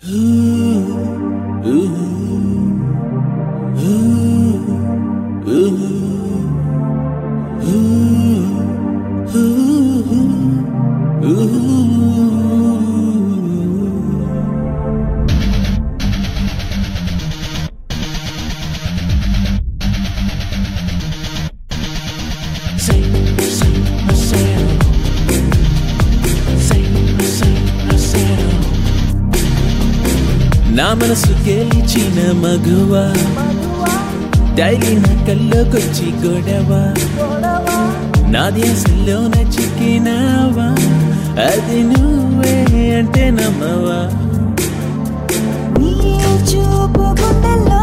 నా మనసు గెలిచిన మగువ డైలీ నా కల్లోకొచ్చి గొడవ నా ధ్యాసలోన చిక్కినావా అది నువ్వే అంటే నమ్మవా నీ చూపు గుండెల్లో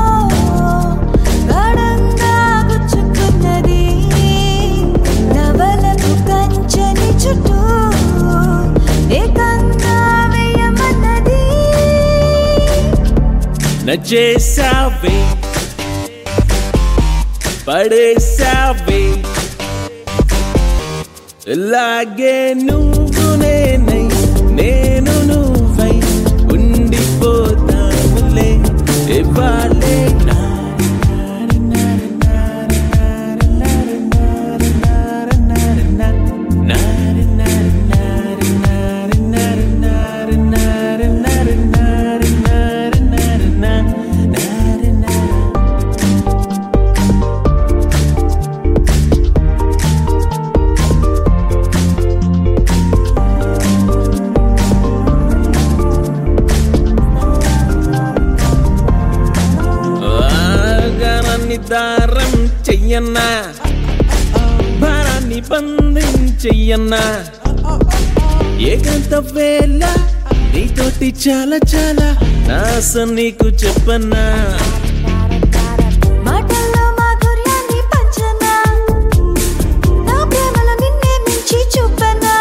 గాఢంగా గుచ్చుకున్నది నవలకు కంచెని చుట్టూ ఏకంగా వేయమన్నది నచ్చేసావే పడేసావే ఇలాగే నువ్వు నేనై నేను నువ్వై ఉండిపోతాములే ఇవ్వాలే ఆగారాన్ని దారం చెయ్యన్నా భారాన్ని బంధించెయ్యన్నా ఏకాంత వేళ నీతోటి చాలా చాలా నాస నీకు చెప్పన్నా మాటల్లో మాధుర్యాన్ని పంచనా నా ప్రేమలో నిన్నే మించి చూపనా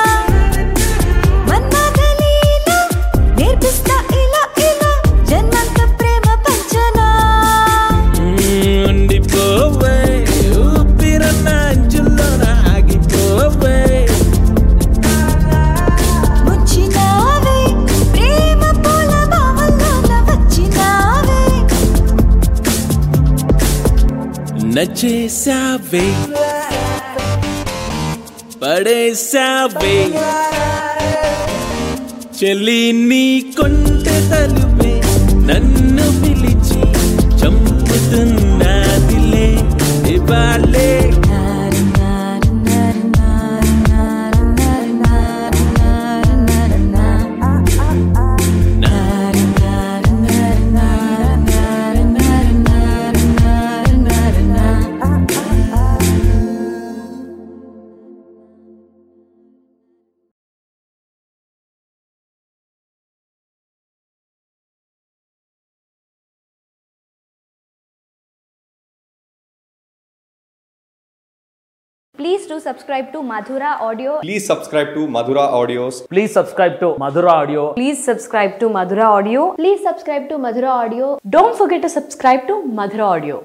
మన్మథలీల నేర్పిస్తా ఇలా ఇలా జన్మంత ప్రేమ పంచనా మ్మ్, ఉండిపోవే ఊపిరన్న అంచుల్లోన ఆగిపోవే ముంచినావే ప్రేమ పూల భావల్లోన వచ్చినావే నచ్చేసావే పడేసావే చెల్లి నీ కొంటె తలుపే నన్ను పిలిచి చంపుతున్నదిలే ఇవాళే Please do subscribe to Madhura Audio. Please subscribe to Madhura Audios. Please subscribe to Madhura Audio. Please subscribe to Madhura Audio. Please subscribe to Madhura Audio. Don't forget to subscribe to Madhura Audio.